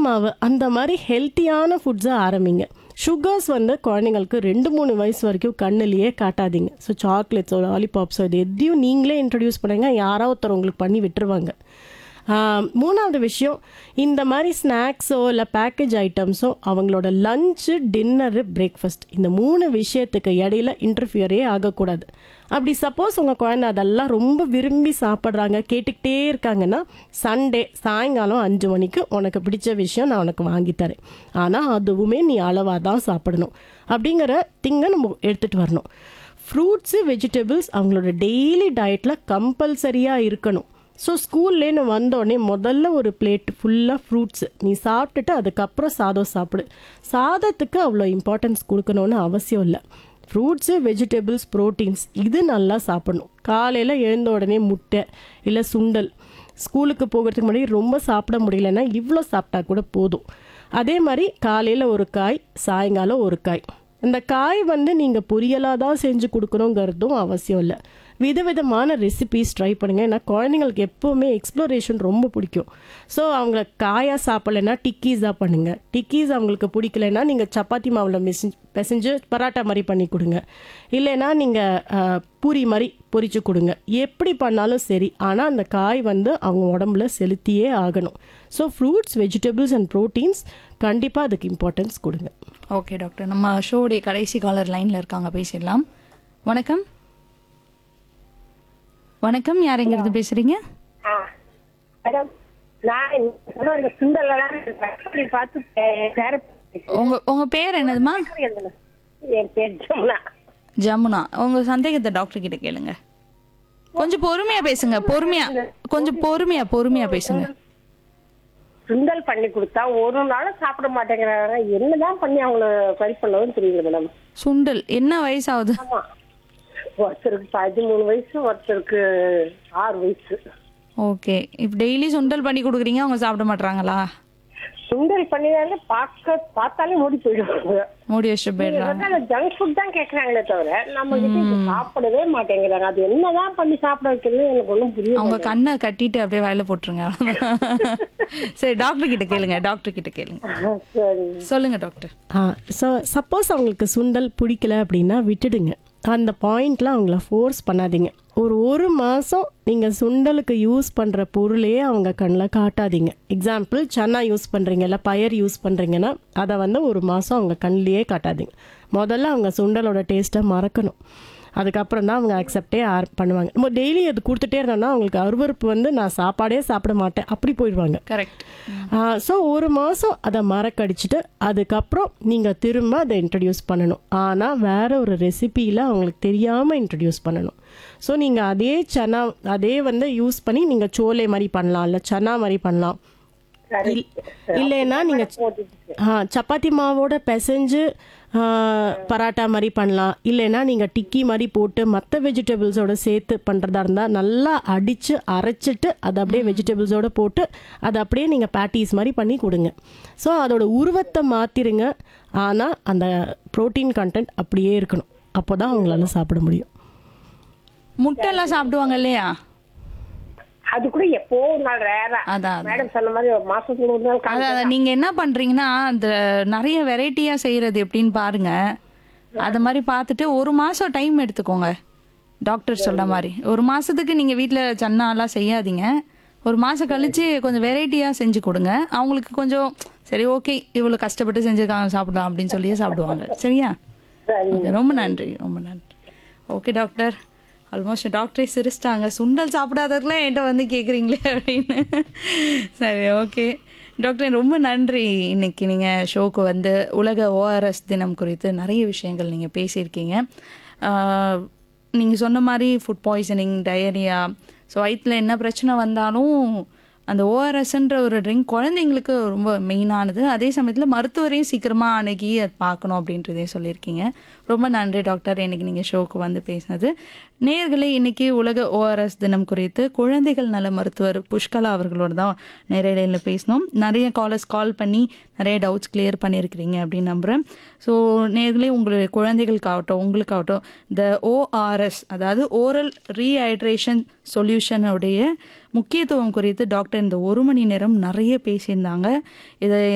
மாவு அந்த மாதிரி ஹெல்த்தியான ஃபுட்ஸை ஆரம்பிங்க சுகர்ஸ் வந்து குழந்தைங்களுக்கு ரெண்டு மூணு வயசு வரைக்கும் கண்ணுலேயே காட்டாதீங்க ஸோ சாக்லேட்ஸோ லாலிபாப்ஸோ இது எதையும் நீங்களே இன்ட்ரடியூஸ் பண்ணுங்க யாரோ ஒருத்தர் உங்களுக்கு பண்ணி விட்டுருவாங்க ஆஹ் மூணாவது விஷயம் இந்த மாதிரி ஸ்நாக்ஸோ இல்லை பேக்கேஜ் ஐட்டம்ஸோ அவங்களோட லஞ்சு டின்னரு பிரேக்ஃபாஸ்ட் இந்த மூணு விஷயத்துக்கு இடையில இன்டர்ஃபியரே ஆகக்கூடாது அப்படி சப்போஸ் உங்கள் குழந்தை அதெல்லாம் ரொம்ப விரும்பி சாப்பிட்றாங்க கேட்டுக்கிட்டே இருக்காங்கன்னா சண்டே சாயங்காலம் அஞ்சு மணிக்கு உனக்கு பிடிச்ச விஷயம் நான் உனக்கு வாங்கி தரேன் ஆனால் அதுவுமே நீ அளவாக தான் சாப்பிடணும் அப்படிங்கிற திங்கை நம்ம எடுத்துகிட்டு வரணும் ஃப்ரூட்ஸு வெஜிடபிள்ஸ் அவங்களோட டெய்லி டயட்டில் கம்பல்சரியாக இருக்கணும் ஸோ ஸ்கூல்லேன்னு வந்தோடனே முதல்ல ஒரு பிளேட் ஃபுல்லாக ஃப்ரூட்ஸு நீ சாப்பிட்டுட்டு அதுக்கப்புறம் சாதம் சாப்பிடு சாதத்துக்கு அவ்வளோ இம்பார்ட்டன்ஸ் கொடுக்கணும்னு அவசியம் இல்லை ஃப்ரூட்ஸு வெஜிடபிள்ஸ் ப்ரோட்டீன்ஸ் இது நல்லா சாப்பிடணும் காலையில் எழுந்த உடனே முட்டை இல்லை சுண்டல் ஸ்கூலுக்கு போகிறதுக்கு முன்னாடி ரொம்ப சாப்பிட முடியலன்னா இவ்வளோ சாப்பிட்டா கூட போதும் அதே மாதிரி காலையில் ஒரு காய் சாயங்காலம் ஒரு காய் இந்த காய் வந்து நீங்கள் பொரியலாக தான் செஞ்சு கொடுக்கணுங்கிறதும் அவசியம் இல்லை விதவிதமான ரெசிபீஸ் ட்ரை பண்ணுங்க ஏன்னா குழந்தைங்களுக்கு எப்போவுமே எக்ஸ்ப்ளோரேஷன் ரொம்ப பிடிக்கும் ஸோ அவங்க காயாக சாப்பிடலைன்னா டிக்கீஸாக பண்ணுங்க டிக்கீஸ் அவங்களுக்கு பிடிக்கலைன்னா நீங்கள் சப்பாத்தி மாவில் மிசிஞ்சு பிசைஞ்சு பரோட்டா மாதிரி பண்ணி கொடுங்க இல்லைன்னா நீங்கள் பூரி மாதிரி பொரிச்சு கொடுங்க எப்படி பண்ணாலும் சரி ஆனால் அந்த காய் வந்து அவங்க உடம்புல செலுத்தியே ஆகணும் so fruits vegetables and proteins கண்டிப்பாக அதுக்கு இம்பார்ட்டன்ஸ் கொடுங்க ஓகே டாக்டர் நம்ம ஷோடைய கடைசி காலர் லைன்ல இருக்காங்க பேசிடலாம் வணக்கம் வணக்கம் யார் எங்கிருந்து பேசுறீங்க ஆ மேடம் நான் இந்த இந்த சுண்டலெல்லாம் அப்படி பார்த்து பே- பேர உங்க உங்க பேர் என்னதுமா எழுதணும். என் பேர் ஜமுனா ஜமுனா உங்க சந்தேகத்தை டாக்டர் கிட்ட கேளுங்க கொஞ்சம் பொறுமையா பேசுங்க பொறுமையா கொஞ்சம் பொறுமையா பொறுமையா பேசுங்க சுண்டல் பண்ணி கொடுத்தா ஒரு நாளும் சாப்பிட மாட்டேங்கிறாங்க என்னதான் பண்ணி அவங்கள சரி பண்ணவும் தெரியல மேடம் சுண்டல் என்ன வயசாகுது ஆமா ஒருத்தருக்கு பதிமூணு வயசு ஒருத்தருக்கு ஆறு வயசு ஓகே இப்போ டெய்லி சுண்டல் பண்ணி கொடுக்குறீங்க அவங்க சாப்பிட மாட்டாங்களா சுண்டல் பண்ணினாலே பார்க்க பார்த்தாலே ஓடி போயிடுவாங்க மூடி வச்சுட்டு போயிடுறாங்க ஜங்க் ஃபுட் தான் கேக்குறாங்களே தவிர நம்ம கிட்ட இது சாப்பிடவே மாட்டேங்கிறாங்க அது என்னதான் பண்ணி சாப்பிட வைக்கிறது எனக்கு ஒண்ணும் புரியல அவங்க கண்ணை கட்டிட்டு அப்படியே வாயில போட்டுருங்க சரி டாக்டர் கிட்ட கேளுங்க டாக்டர் கிட்ட கேளுங்க சரி சொல்லுங்க டாக்டர் ஸோ சப்போஸ் அவங்களுக்கு சுண்டல் பிடிக்கல அப்படின்னா விட்டுடுங்க அந்த பாயிண்ட்ல அவங்கள ஃபோர்ஸ் பண்ணாதீங்க ஒரு ஒரு மாதம் நீங்கள் சுண்டலுக்கு யூஸ் பண்ணுற பொருளையே அவங்க கண்ணில் காட்டாதீங்க எக்ஸாம்பிள் சன்னா யூஸ் பண்ணுறீங்க இல்லை பயர் யூஸ் பண்ணுறீங்கன்னா அதை வந்து ஒரு மாதம் அவங்க கண்ணிலேயே காட்டாதீங்க முதல்ல அவங்க சுண்டலோட டேஸ்ட்டை மறக்கணும் அதுக்கப்புறம் தான் அவங்க அக்செப்டே ஆர் பண்ணுவாங்க நம்ம டெய்லி அது கொடுத்துட்டே இருந்தோம்னா அவங்களுக்கு அருவருப்பு வந்து நான் சாப்பாடே சாப்பிட மாட்டேன் அப்படி போயிடுவாங்க கரெக்ட் ஸோ ஒரு மாதம் அதை மறக்கடிச்சிட்டு அதுக்கப்புறம் நீங்கள் திரும்ப அதை இன்ட்ரடியூஸ் பண்ணணும் ஆனால் வேற ஒரு ரெசிபியில் அவங்களுக்கு தெரியாமல் இன்ட்ரடியூஸ் பண்ணணும் ஸோ நீங்கள் அதே சனா அதே வந்து யூஸ் பண்ணி நீங்கள் சோலை மாதிரி பண்ணலாம் இல்லை சனா மாதிரி பண்ணலாம் இல்- இல்லைன்னா நீங்கள் ஆ சப்பாத்தி மாவோட பிசைஞ்சு ஆ, பராட்டா மாதிரி பண்ணலாம் இல்லைன்னா நீங்கள் டிக்கி மாதிரி போட்டு மற்ற வெஜிடபிள்ஸோட சேர்த்து பண்ணுறதா இருந்தால் நல்லா அடித்து அரைச்சிட்டு அதை அப்படியே வெஜிடபிள்ஸோட போட்டு அதை அப்படியே நீங்கள் பேட்டிஸ் மாதிரி பண்ணி கொடுங்க ஸோ அதோட உருவத்தை மாற்றிருங்க ஆனால் அந்த ப்ரோட்டீன் கண்டென்ட் அப்படியே இருக்கணும் அப்போ தான் அவங்களால சாப்பிட முடியும் முட்டை எல்லாம் சாப்பிடுவாங்க இல்லையா அது கூட எப்போ ஒரு நாள் ரேரா அதான் அதான். மேடம் சொன்ன மாதிரி ஒரு மாசத்துக்கு ஒரு நாள் அதான் அதான். நீங்க என்ன பண்றீங்கன்னா அந்த நிறைய வெரைட்டியா செய்யறது எப்படின்னு பாருங்க அத மாதிரி பார்த்துட்டு ஒரு மாசம் டைம் எடுத்துக்கோங்க டாக்டர் சொல்ற மாதிரி ஒரு மாசத்துக்கு நீங்க வீட்ல சன்னாலாம் செய்யாதீங்க ஒரு மாசம் கழிச்சு கொஞ்சம் வெரைட்டியா செஞ்சு கொடுங்க அவங்களுக்கு கொஞ்சம் சரி ஓகே இவ்வளவு கஷ்டப்பட்டு செஞ்சிருக்காங்க சாப்பிடலாம் அப்படின்னு சொல்லியே சாப்பிடுவாங்க சரியா Okay, ரொம்ப நன்றி ரொம்ப நன்றி ஓகே டாக்டர் ஆல்மோஸ்ட் டாக்டரே சிரிச்சிட்டாங்க சுண்டல் சாப்பிடாதவர்களே என்கிட்ட வந்து கேட்குறீங்களே அப்படின்னு சரி ஓகே டாக்டர் ரொம்ப நன்றி இன்னைக்கு நீங்கள் ஷோக்கு வந்து உலக ஓஆர்எஸ் தினம் குறித்து நிறைய விஷயங்கள் நீங்கள் பேசியிருக்கீங்க நீங்கள் சொன்ன மாதிரி ஃபுட் பாய்சனிங் டயரியா ஸோ வயிற்றில் என்ன பிரச்சனை வந்தாலும் அந்த ஓஆர்எஸ்ன்ற ஒரு ட்ரிங்க் குழந்தைங்களுக்கு ரொம்ப மெயினானது அதே சமயத்தில் மருத்துவரையும் சீக்கிரமாக அணுகி அதை பார்க்கணும் அப்படின்றதையும் சொல்லியிருக்கீங்க ரொம்ப நன்றி டாக்டர் இன்னைக்கு நீங்கள் ஷோக்கு வந்து பேசினது நேர்களே இன்னைக்கு உலக ஓஆர்எஸ் தினம் குறித்து குழந்தைகள் நல மருத்துவர் புஷ்கலா அவர்களோட தான் நேரடியில் பேசினோம் நிறைய காலர்ஸ் கால் பண்ணி நிறைய டவுட்ஸ் கிளியர் பண்ணியிருக்கிறீங்க அப்படின்னு நம்புகிறேன் ஸோ நேர்களே உங்களுடைய குழந்தைகளுக்காகட்டும் உங்களுக்காகட்டும் இந்த ஓஆர்எஸ் அதாவது ஓரல் ரீஹைட்ரேஷன் சொல்யூஷனுடைய முக்கியத்துவம் குறித்து டாக்டர் இந்த ஒரு மணி நேரம் நிறைய பேசியிருந்தாங்க இதை